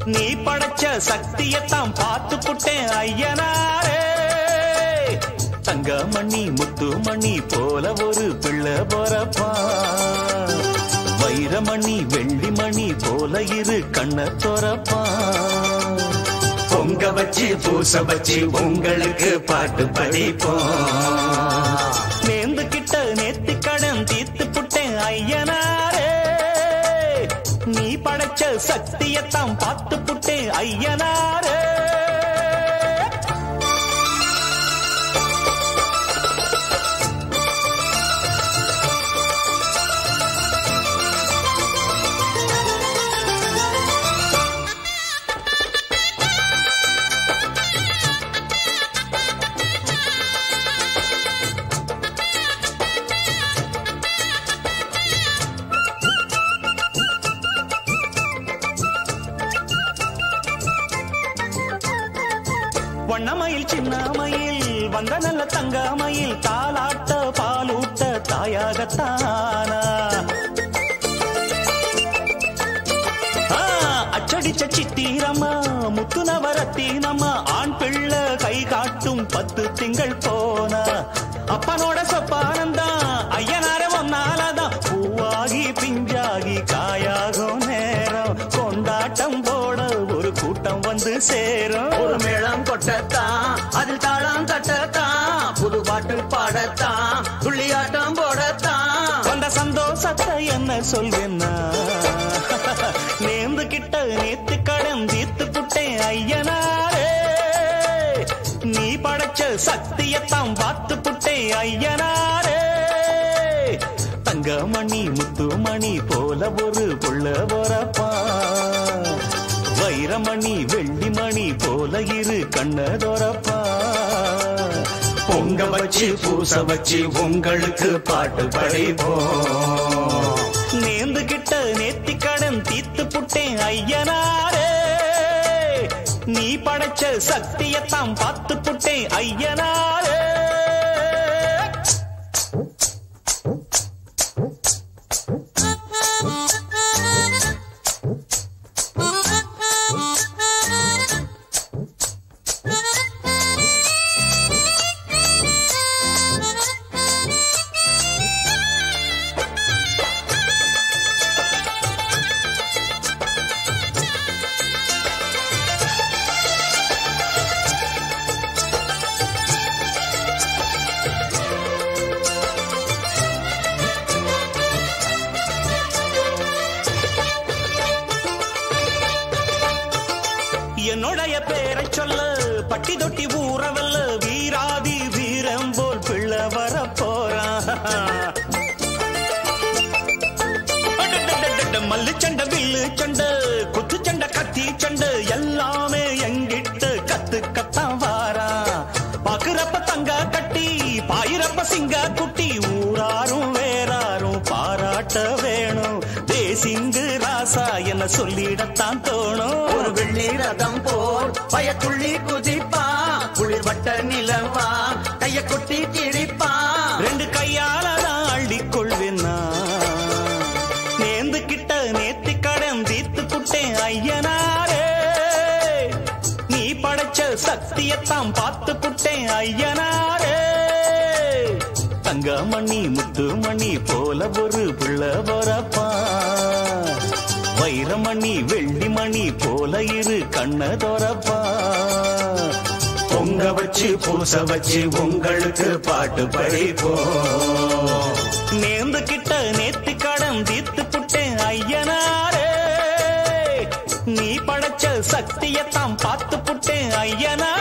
நீ படைச்ச சக்தியத்தான் பார்த்து புட்டேன் ஐயனாரே தங்கமணி முத்துமணி போல ஒரு பிள்ளை பொறப்பா வைரமணி வெள்ளிமணி போல இரு கண்ண துறப்பா பொங்க வச்சு பூச வச்சு உங்களுக்கு பாட்டு படிப்போம் நேர்ந்து கிட்ட நேத்தி கடன் தீர்த்து புட்டேன் ஐயனாரே நீ படைச்ச சக்தியத்தான் பார்த்து புட்டேன் ஐயனாரே வண்ணமயில் சின்னமயில் வந்த நல்ல தங்கமயில் தாலாட்ட பாலூட்ட தாயாகத்தானா ஆ, அச்சடிச்ச சித்திரம்மா முத்து நவரத்தினம்மா ஆண் பிள்ளை கை காட்டும் பத்து திங்கள் போனா அப்பனோட சொப்பானந்தா ஐயனார ஒன்னாலதான் பூவாகி பிஞ்சாகி காயாகும் நேரம் கொண்டாட்டம் போட ஒரு கூட்டம் வந்து சேரும் ஒரு மேளம் கொட்டத்தான் அதில் தாளம் தட்டத்தான் புது பாட்டு பாடத்தான் துள்ளியாட்டம் போடத்தான் வந்த சந்தோஷத்தை என்ன சொல்வேன்னா நேர்ந்து கிட்ட நேத்து கடன் தீர்த்து புட்டேன் ஐயனாரே நீ படைச்ச சக்தியத்தான் பார்த்து புட்டேன் ஐயனாரே தங்கமணி முத்துமணி போல ஒரு புள்ள பொறப்பா வைரமணி வெள்ளிமணி போல இரு கண்ணதொரப்பா பொங்க வச்சு பூச வச்சு உங்களுக்கு பாட்டு படிப்போம் நேர்ந்து கிட்ட நேத்தி கடன் தீர்த்து புட்டேன் ஐயனாரே நீ படைச்ச சக்தியத்தான் பார்த்து புட்டேன் ஐயனாரே என்னுடைய பேரை சொல்ல பட்டி தொட்டி ஊறவல்ல வீராதி வீரம் போல் பிள்ளை வர போறான் மல்லு சண்டை வில்லு சண்டை குத்து சண்டை கத்தி சண்டை எல்லாமே எங்கிட்ட கத்து கத்தான் வாரா பாக்குறப்ப தங்க கட்டி பாயிரப்ப சிங்க குட்டி ஊராரும் வேறாரும் பாராட்ட வேணும் தேசிங்கு ராசா என்ன சொல்லிடத்தான் தோணும் ஒரு வெள்ளி ரதம் போல் பயத்துள்ளி குதிப்பா குளிர் வட்ட நிலவா கைய கொட்டி கிழிப்பா ரெண்டு கையால நான் அள்ளிக் கொள்வேனா நேர்ந்து கிட்ட நேத்தி கடன் தீர்த்து புட்டேன் ஐயனாரே நீ படைச்ச சக்தியத்தான் பார்த்து புட்டேன் ஐயனாரே தங்கமணி முத்துமணி போல ஒரு பிள்ளை பொறப்பா வைரமணி வெள்ளிமணி போல இரு கண்ணதொரப்பா பொங்க வச்சு பூச வச்சு உங்களுக்கு பாட்டு படிப்போம் நேர்ந்து கிட்ட நேத்து கடன் தீர்த்து புட்டேன் ஐயனாரே நீ படைச்ச சக்தியத்தான் பார்த்து புட்டேன் ஐயனா